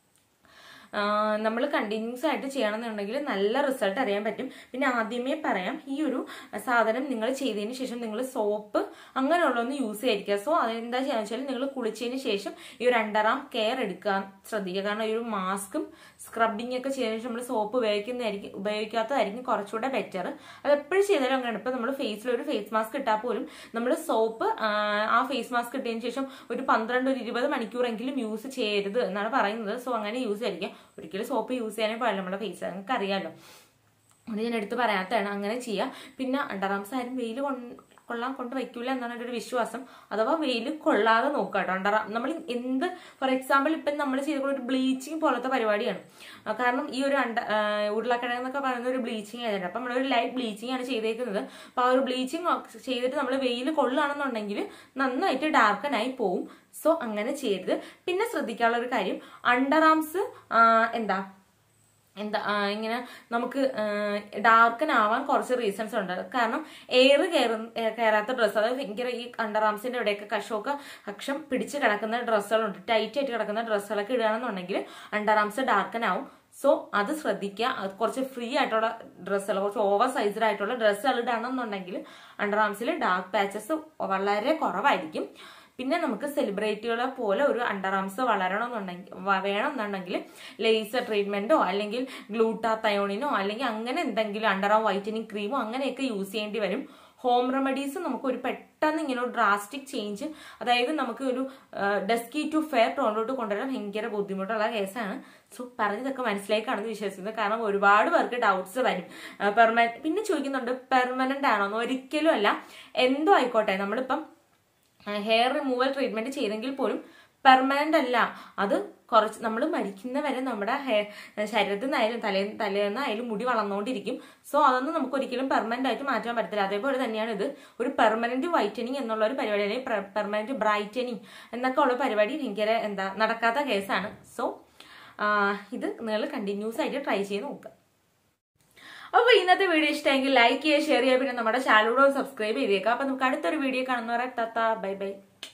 നമ്മൾ കണ്ടിന്യൂസ് ആയിട്ട് ചെയ്യണമെന്നുണ്ടെങ്കിൽ നല്ല റിസൾട്ട് അറിയാൻ പറ്റും പിന്നെ ആദ്യമേ പറയാം ഈ ഒരു സാധനം നിങ്ങൾ ചെയ്തതിന് ശേഷം നിങ്ങൾ സോപ്പ് അങ്ങനെയുള്ളതൊന്നും യൂസ് ചെയ്യാതിരിക്കുക സോ അതെന്താ ചെയ്യാന്ന് വെച്ചാൽ നിങ്ങൾ കുളിച്ചതിന് ശേഷം ഈ ഒരു അണ്ടറാം കെയർ എടുക്കാൻ ശ്രദ്ധിക്കുക കാരണം ഈ ഒരു മാസ്കും സ്ക്രബിങ് ഒക്കെ ചെയ്തതിന് ശേഷം നമ്മൾ സോപ്പ് ഉപയോഗിക്കുന്നതായിരിക്കും ഉപയോഗിക്കാത്തതായിരിക്കും കുറച്ചുകൂടെ ബെറ്റർ അത് എപ്പോഴും ചെയ്താലും അങ്ങനെയാണ് ഇപ്പൊ നമ്മൾ ഫേസിൽ ഒരു ഫേസ് മാസ്ക് ഇട്ടാൽ പോലും നമ്മൾ സോപ്പ് ആ ഫേസ് മാസ്ക് ഇട്ടതിന് ശേഷം ഒരു പന്ത്രണ്ട് ഒരു ഇരുപത് മണിക്കൂറെങ്കിലും യൂസ് ചെയ്യരുത് എന്നാണ് പറയുന്നത് സോ അങ്ങനെ യൂസ് ചെയ്യാതിരിക്കുക ഒരിക്കലും സോപ്പ് യൂസ് ചെയ്യാനേ പാടില്ല നമ്മുടെ ഫേസ് നിങ്ങൾക്ക് അറിയാലോ അത് ഞാൻ എടുത്ത് പറയാത്തതാണ് അങ്ങനെ ചെയ്യുക പിന്നെ അണ്ടറാംസ് ആരും വെയിൽ കൊണ്ട് കൊള്ളാൻ കൊണ്ട് വയ്ക്കൂല എന്നാണ് എൻ്റെ ഒരു വിശ്വാസം അഥവാ വെയിൽ കൊള്ളാതെ നോക്കുക കേട്ടോ അണ്ടർ നമ്മൾ എന്ത് ഫോർ എക്സാമ്പിൾ ഇപ്പം നമ്മൾ ചെയ്തിട്ടുള്ള ഒരു ബ്ലീച്ചിങ് പോലത്തെ പരിപാടിയാണ് ആ, കാരണം ഈ ഒരു അണ്ട ആ, ഉരുളക്കിഴങ്ങ് എന്നൊക്കെ പറയുന്ന ഒരു ബ്ലീച്ചിങ് ആയതുകൊണ്ട് അപ്പം നമ്മളൊരു ലൈറ്റ് ബ്ലീച്ചിങ് ആണ് ചെയ്തേക്കുന്നത് അപ്പോൾ ആ ഒരു ബ്ലീച്ചിങ് ചെയ്തിട്ട് നമ്മൾ വെയിൽ കൊള്ളുകയാണെന്നുണ്ടെങ്കിൽ നന്നായിട്ട് ഡാർക്കനായി പോവും സോ അങ്ങനെ ചെയ്യരുത് പിന്നെ ശ്രദ്ധിക്കാനുള്ള ഒരു കാര്യം അണ്ടർ ആംസ് എന്താ എന്താ ആ, ഇങ്ങനെ നമുക്ക് ഡാർക്കൻ ആവാൻ കുറച്ച് റീസൺസ് ഉണ്ട് കാരണം എയർ കയറാത്ത ഡ്രസ്സ് അതായത് ഭയങ്കര ഈ അണ്ടർ ആംസിന്റെ ഇവിടെയൊക്കെ കഷമൊക്കെ കക്ഷം പിടിച്ച് കിടക്കുന്ന ഡ്രസ്സുകളുണ്ട് ടൈറ്റ് ആയിട്ട് കിടക്കുന്ന ഡ്രസ്സുകളൊക്കെ ഇടുകയാണെന്നുണ്ടെങ്കിൽ അണ്ടർ ആംസ് ഡാർക്കൻ ആവും സോ അത് ശ്രദ്ധിക്കുക അത് കുറച്ച് ഫ്രീ ആയിട്ടുള്ള ഡ്രസ്സുകൾ കുറച്ച് ഓവർ സൈസ്ഡ് ആയിട്ടുള്ള ഡ്രസ്സുകൾ ഇടണമെന്നുണ്ടെങ്കിൽ അണ്ടർ ആംസിൽ ഡാർക്ക് പാച്ചസ് വളരെ കുറവായിരിക്കും പിന്നെ നമുക്ക് സെലിബ്രിറ്റികളെ പോലെ ഒരു അണ്ടർ ആംസ് വളരണമെന്നുണ്ടെങ്കിൽ വ- വേണമെന്നുണ്ടെങ്കിൽ ലേസർ ട്രീറ്റ്മെന്റോ അല്ലെങ്കിൽ ഗ്ലൂട്ടാത്തയോണിനോ അല്ലെങ്കിൽ അങ്ങനെ എന്തെങ്കിലും അണ്ടർ ആം വൈറ്റനിങ് ക്രീമോ അങ്ങനെയൊക്കെ യൂസ് ചെയ്യേണ്ടി വരും ഹോം റെമഡീസ് നമുക്ക് ഒരു പെട്ടെന്ന് ഇങ്ങനെ ഒരു ഡ്രാസ്റ്റിക് ചേഞ്ച് അതായത് നമുക്ക് ഒരു ഡെസ്കി ടു ഫെയർ ടോണിലോട്ട് കൊണ്ടുവരാൻ ഭയങ്കര ബുദ്ധിമുട്ടുള്ള കേസാണ് സോ പറഞ്ഞതൊക്കെ മനസ്സിലാക്കാണെന്ന് വിശ്വസിക്കുന്നത് കാരണം ഒരുപാട് പേർക്ക് ഡൗട്ട്സ് വരും പെർമനന്റ് പിന്നെ ചോദിക്കുന്നുണ്ട് പെർമനന്റ് ആണോ എന്ന് ഒരിക്കലും അല്ല എന്തോ ആയിക്കോട്ടെ നമ്മളിപ്പം ഹെയർ റിമൂവൽ ട്രീറ്റ്മെന്റ് ചെയ്തെങ്കിൽ പോലും പെർമനന്റ് അല്ല അത് കുറച്ച് നമ്മൾ മരിക്കുന്ന വരെ നമ്മുടെ ഹെയർ ശരീരത്തിൽ നിന്നായാലും തലേ തലേന്നായാലും മുടി വളർന്നുകൊണ്ടിരിക്കും സോ അതൊന്നും നമുക്ക് ഒരിക്കലും പെർമനന്റ് ആയിട്ട് മാറ്റാൻ പറ്റത്തില്ല അതേപോലെ തന്നെയാണ് ഇത് ഒരു പെർമനന്റ് വൈറ്റനിങ് എന്നുള്ള ഒരു പരിപാടി അല്ലെങ്കിൽ പെർമനന്റ് ബ്രൈറ്റനിങ് എന്നൊക്കെ ഉള്ള പരിപാടി ഭയങ്കര എന്താ നടക്കാത്ത കേസാണ് സോ ഇത് നിങ്ങൾ കണ്ടിന്യൂസ് ആയിട്ട് ട്രൈ ചെയ്ത് നോക്കുക അപ്പൊ ഇന്നത്തെ വീഡിയോ ഇഷ്ടമെങ്കിൽ ലൈക്ക് ചെയ്യുക ഷെയർ ചെയ്യുക പിന്നെ നമ്മുടെ ചാനലിനോട് സബ്സ്ക്രൈബ് ചെയ്തേക്കാം അപ്പൊ നമുക്ക് അടുത്തൊരു വീഡിയോ കാണുന്നവരെ തത്ത ബൈ ബൈ